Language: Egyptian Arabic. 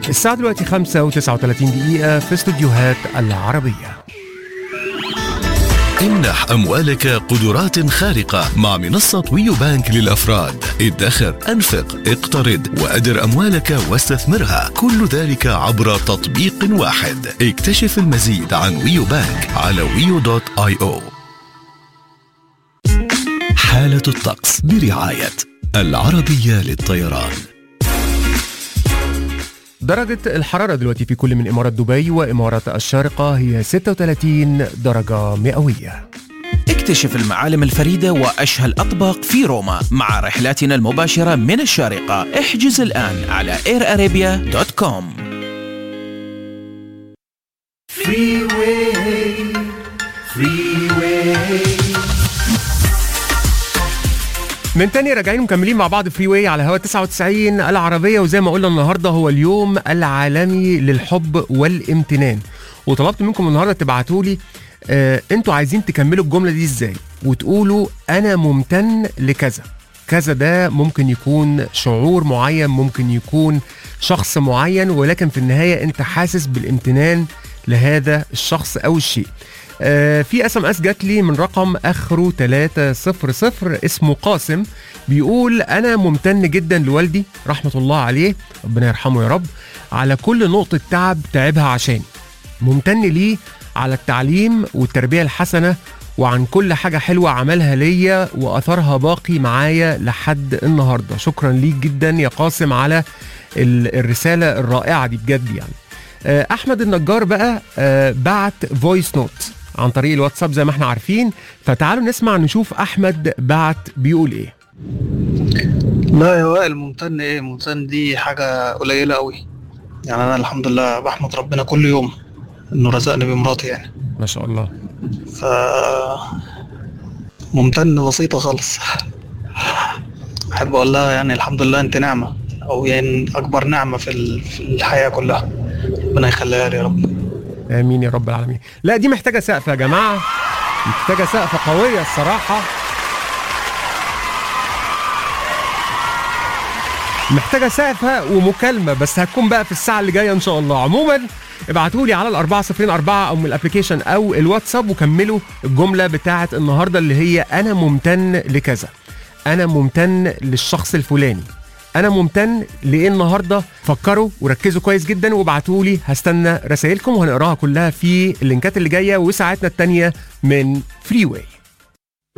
الساعة دلوقتي 5 و39 دقيقة في استوديوهات العربية امنح أموالك قدرات خارقة مع منصة ويو بانك للأفراد ادخر أنفق اقترض وأدر أموالك واستثمرها كل ذلك عبر تطبيق واحد اكتشف المزيد عن ويو بانك على ويو دوت اي او حالة الطقس برعاية العربية للطيران درجة الحرارة دلوقتي في كل من إمارات دبي وإمارات الشارقة هي 36 درجة مئوية اكتشف المعالم الفريدة وأشهى الأطباق في روما مع رحلاتنا المباشرة من الشارقة احجز الآن على airarabia.com من تاني راجعين مكملين مع بعض فري واي على هوا 99 العربية وزي ما قلنا النهاردة هو اليوم العالمي للحب والامتنان وطلبت منكم النهاردة تبعتوا لي آه انتوا عايزين تكملوا الجملة دي ازاي وتقولوا انا ممتن لكذا كذا ده ممكن يكون شعور معين ممكن يكون شخص معين ولكن في النهاية انت حاسس بالامتنان لهذا الشخص او الشيء آه، في اس ام اس جات لي من رقم اخره 300 اسمه قاسم بيقول انا ممتن جدا لوالدي رحمه الله عليه ربنا يرحمه يا رب على كل نقطه تعب تعبها عشاني ممتن ليه على التعليم والتربيه الحسنه وعن كل حاجه حلوه عملها ليا واثرها باقي معايا لحد النهارده شكرا ليك جدا يا قاسم على ال- الرساله الرائعه دي بجد يعني آه، احمد النجار بقى آه، بعت فويس نوت عن طريق الواتساب زي ما احنا عارفين فتعالوا نسمع نشوف احمد بعت بيقول ايه لا يا وائل ممتن ايه ممتن دي حاجة قليلة قوي يعني انا الحمد لله بحمد ربنا كل يوم انه رزقني بمراتي يعني ما شاء الله ف ممتن بسيطة خالص احب اقول لها يعني الحمد لله انت نعمة او يعني اكبر نعمة في ال- في الحياة كلها ربنا يخليها لي يا رب امين يا رب العالمين لا دي محتاجه سقف يا جماعه محتاجه سقفه قويه الصراحه محتاجه سقفه ومكالمه بس هتكون بقى في الساعه اللي جايه ان شاء الله عموما ابعتوا لي على الأربعة صفرين أربعة أو من الأبليكيشن أو الواتساب وكملوا الجملة بتاعة النهاردة اللي هي أنا ممتن لكذا أنا ممتن للشخص الفلاني انا ممتن لايه النهارده فكروا وركزوا كويس جدا وابعتوا لي هستنى رسائلكم وهنقراها كلها في اللينكات اللي جايه وساعتنا التانيه من فري واي